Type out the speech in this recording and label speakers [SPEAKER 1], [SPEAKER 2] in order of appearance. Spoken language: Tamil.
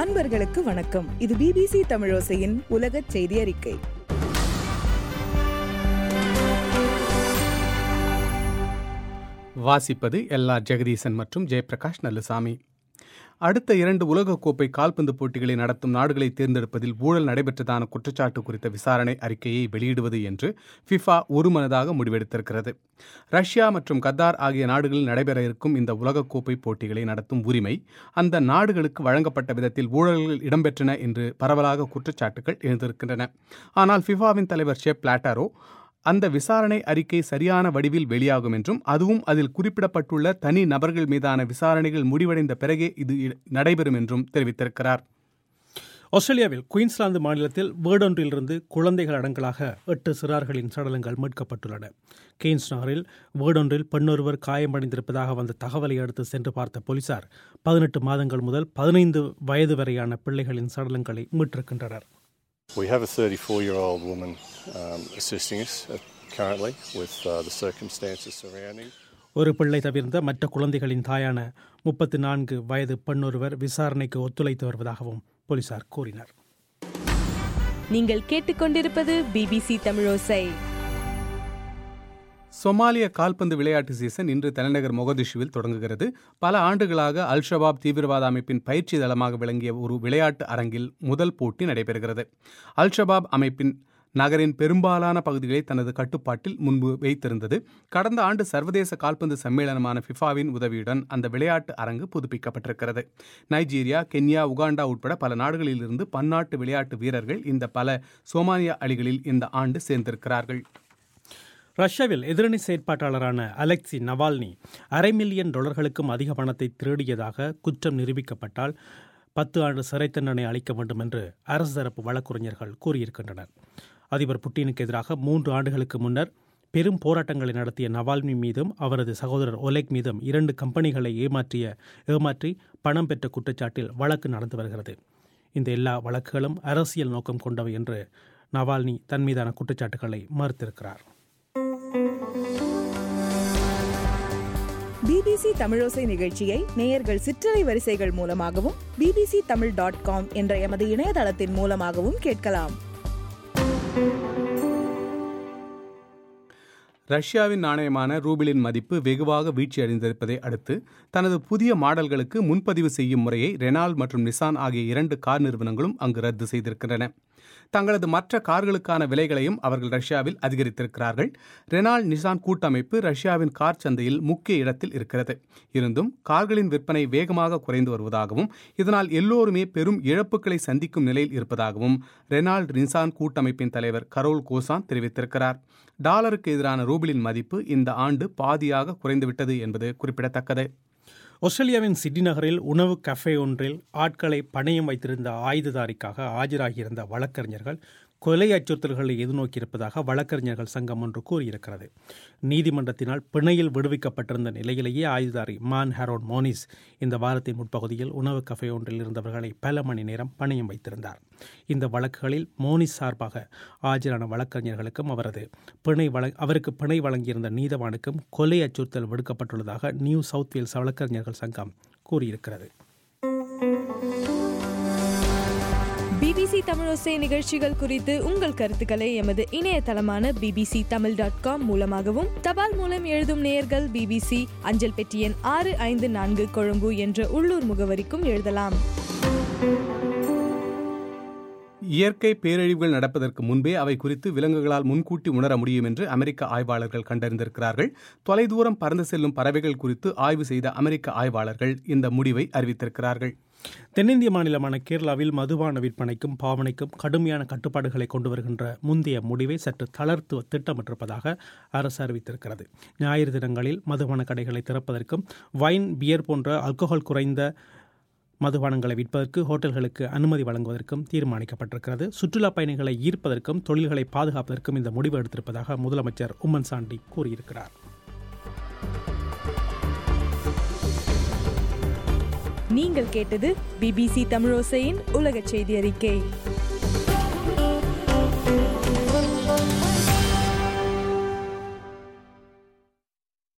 [SPEAKER 1] அன்பர்களுக்கு வணக்கம் இது பிபிசி தமிழோசையின் உலகச் செய்தி அறிக்கை
[SPEAKER 2] வாசிப்பது எல்லா ஜெகதீசன் மற்றும் ஜெயபிரகாஷ் நல்லுசாமி அடுத்த இரண்டு உலகக்கோப்பை கால்பந்து போட்டிகளை நடத்தும் நாடுகளை தேர்ந்தெடுப்பதில் ஊழல் நடைபெற்றதான குற்றச்சாட்டு குறித்த விசாரணை அறிக்கையை வெளியிடுவது என்று ஃபிஃபா ஒருமனதாக முடிவெடுத்திருக்கிறது ரஷ்யா மற்றும் கத்தார் ஆகிய நாடுகளில் நடைபெற இருக்கும் இந்த உலகக்கோப்பை போட்டிகளை நடத்தும் உரிமை அந்த நாடுகளுக்கு வழங்கப்பட்ட விதத்தில் ஊழல்கள் இடம்பெற்றன என்று பரவலாக குற்றச்சாட்டுகள் எழுந்திருக்கின்றன ஆனால் ஃபிஃபாவின் தலைவர் ஷெப் பிளாட்டாரோ அந்த விசாரணை அறிக்கை சரியான வடிவில் வெளியாகும் என்றும் அதுவும் அதில் குறிப்பிடப்பட்டுள்ள தனி நபர்கள் மீதான விசாரணைகள் முடிவடைந்த பிறகே இது நடைபெறும் என்றும் தெரிவித்திருக்கிறார்
[SPEAKER 3] ஆஸ்திரேலியாவில் குயின்ஸ்லாந்து மாநிலத்தில் வீடொன்றிலிருந்து குழந்தைகள் அடங்கலாக எட்டு சிறார்களின் சடலங்கள் மீட்கப்பட்டுள்ளன கெய்ன்ஸ் நகரில் வீடொன்றில் பெண்ணொருவர் காயமடைந்திருப்பதாக வந்த தகவலை அடுத்து சென்று பார்த்த போலீசார் பதினெட்டு மாதங்கள் முதல் பதினைந்து வயது வரையான பிள்ளைகளின் சடலங்களை மீட்டிருக்கின்றனர்
[SPEAKER 4] We have a 34 year old woman um, assisting us uh, currently with uh, the circumstances surrounding.
[SPEAKER 3] ஒரு பிள்ளை தவிர்ந்த மற்ற குழந்தைகளின் தாயான முப்பத்தி நான்கு வயது பெண்ணொருவர் விசாரணைக்கு ஒத்துழைத்து வருவதாகவும் போலீசார் கூறினர்
[SPEAKER 5] நீங்கள் கேட்டுக்கொண்டிருப்பது பிபிசி தமிழோசை
[SPEAKER 2] சொமாலிய கால்பந்து விளையாட்டு சீசன் இன்று தலைநகர் மொகதிஷுவில் தொடங்குகிறது பல ஆண்டுகளாக அல் ஷபாப் தீவிரவாத அமைப்பின் பயிற்சி தளமாக விளங்கிய ஒரு விளையாட்டு அரங்கில் முதல் போட்டி நடைபெறுகிறது அல் ஷபாப் அமைப்பின் நகரின் பெரும்பாலான பகுதிகளை தனது கட்டுப்பாட்டில் முன்பு வைத்திருந்தது கடந்த ஆண்டு சர்வதேச கால்பந்து சம்மேளனமான ஃபிஃபாவின் உதவியுடன் அந்த விளையாட்டு அரங்கு புதுப்பிக்கப்பட்டிருக்கிறது நைஜீரியா கென்யா உகாண்டா உட்பட பல நாடுகளிலிருந்து பன்னாட்டு விளையாட்டு வீரர்கள் இந்த பல சோமாலியா அணிகளில் இந்த ஆண்டு சேர்ந்திருக்கிறார்கள்
[SPEAKER 3] ரஷ்யாவில் எதிரணி செயற்பாட்டாளரான அலெக்சி நவால்னி அரை மில்லியன் டாலர்களுக்கும் அதிக பணத்தை திருடியதாக குற்றம் நிரூபிக்கப்பட்டால் பத்து ஆண்டு சிறை தண்டனை அளிக்க வேண்டும் என்று அரசு தரப்பு வழக்குரைஞர்கள் கூறியிருக்கின்றனர் அதிபர் புட்டினுக்கு எதிராக மூன்று ஆண்டுகளுக்கு முன்னர் பெரும் போராட்டங்களை நடத்திய நவால்னி மீதும் அவரது சகோதரர் ஒலெக் மீதும் இரண்டு கம்பெனிகளை ஏமாற்றிய ஏமாற்றி பணம் பெற்ற குற்றச்சாட்டில் வழக்கு நடந்து வருகிறது இந்த எல்லா வழக்குகளும் அரசியல் நோக்கம் கொண்டவை என்று நவால்னி தன் மீதான குற்றச்சாட்டுகளை மறுத்திருக்கிறார்
[SPEAKER 1] பிபிசி தமிழோசை நிகழ்ச்சியை நேயர்கள் சிற்றலை வரிசைகள் மூலமாகவும் பிபிசி தமிழ் டாட் காம் என்ற எமது இணையதளத்தின் மூலமாகவும் கேட்கலாம்
[SPEAKER 2] ரஷ்யாவின் நாணயமான ரூபிளின் மதிப்பு வெகுவாக வீழ்ச்சியடைந்திருப்பதை அடுத்து தனது புதிய மாடல்களுக்கு முன்பதிவு செய்யும் முறையை ரெனால்ட் மற்றும் நிசான் ஆகிய இரண்டு கார் நிறுவனங்களும் அங்கு ரத்து செய்திருக்கின்றன தங்களது மற்ற கார்களுக்கான விலைகளையும் அவர்கள் ரஷ்யாவில் அதிகரித்திருக்கிறார்கள் ரெனால்ட் நிசான் கூட்டமைப்பு ரஷ்யாவின் கார் சந்தையில் முக்கிய இடத்தில் இருக்கிறது இருந்தும் கார்களின் விற்பனை வேகமாக குறைந்து வருவதாகவும் இதனால் எல்லோருமே பெரும் இழப்புகளை சந்திக்கும் நிலையில் இருப்பதாகவும் ரெனால்ட் நிசான் கூட்டமைப்பின் தலைவர் கரோல் கோசான் தெரிவித்திருக்கிறார் டாலருக்கு எதிரான ரூபிளின் மதிப்பு இந்த ஆண்டு பாதியாக குறைந்துவிட்டது என்பது குறிப்பிடத்தக்கது
[SPEAKER 3] ஆஸ்திரேலியாவின் சிட்னி நகரில் உணவு கஃபே ஒன்றில் ஆட்களை பணயம் வைத்திருந்த ஆயுததாரிக்காக ஆஜராகியிருந்த வழக்கறிஞர்கள் கொலை அச்சுறுத்தல்களை எதிர்நோக்கியிருப்பதாக வழக்கறிஞர்கள் சங்கம் ஒன்று கூறியிருக்கிறது நீதிமன்றத்தினால் பிணையில் விடுவிக்கப்பட்டிருந்த நிலையிலேயே ஆயுதாரி மான் ஹரோன் மோனிஸ் இந்த வாரத்தின் முற்பகுதியில் உணவு கஃபே ஒன்றில் இருந்தவர்களை பல மணி நேரம் பணயம் வைத்திருந்தார் இந்த வழக்குகளில் மோனிஸ் சார்பாக ஆஜரான வழக்கறிஞர்களுக்கும் அவரது பிணை வழ அவருக்கு பிணை வழங்கியிருந்த நீதவானுக்கும் கொலை அச்சுறுத்தல் விடுக்கப்பட்டுள்ளதாக நியூ சவுத் வேல்ஸ் வழக்கறிஞர்கள் சங்கம் கூறியிருக்கிறது
[SPEAKER 5] பிபிசி தமிழோசை நிகழ்ச்சிகள் குறித்து உங்கள் கருத்துக்களை எமது இணையதளமான பிபிசி தமிழ் டாட் காம் மூலமாகவும் தபால் மூலம் எழுதும் நேயர்கள் பிபிசி அஞ்சல் பெட்டி எண் ஆறு ஐந்து நான்கு கொழும்பு என்ற உள்ளூர் முகவரிக்கும் எழுதலாம்
[SPEAKER 2] இயற்கை பேரழிவுகள் நடப்பதற்கு முன்பே அவை குறித்து விலங்குகளால் முன்கூட்டி உணர முடியும் என்று அமெரிக்க ஆய்வாளர்கள் கண்டறிந்திருக்கிறார்கள் தொலைதூரம் பறந்து செல்லும் பறவைகள் குறித்து ஆய்வு செய்த அமெரிக்க ஆய்வாளர்கள் இந்த முடிவை அறிவித்திருக்கிறார்கள்
[SPEAKER 3] தென்னிந்திய மாநிலமான கேரளாவில் மதுபான விற்பனைக்கும் பாவனைக்கும் கடுமையான கட்டுப்பாடுகளை கொண்டு வருகின்ற முந்தைய முடிவை சற்று தளர்த்து திட்டமிட்டிருப்பதாக அரசு அறிவித்திருக்கிறது ஞாயிறு தினங்களில் மதுபான கடைகளை திறப்பதற்கும் வைன் பியர் போன்ற ஆல்கஹால் குறைந்த மதுபானங்களை விற்பதற்கு ஹோட்டல்களுக்கு அனுமதி வழங்குவதற்கும் தீர்மானிக்கப்பட்டிருக்கிறது சுற்றுலா பயணிகளை ஈர்ப்பதற்கும் தொழில்களை பாதுகாப்பதற்கும் இந்த முடிவு எடுத்திருப்பதாக முதலமைச்சர் உம்மன் சாண்டி கூறியிருக்கிறார்
[SPEAKER 5] நீங்கள் கேட்டது பிபிசி தமிழோசையின் உலகச் செய்தி அறிக்கை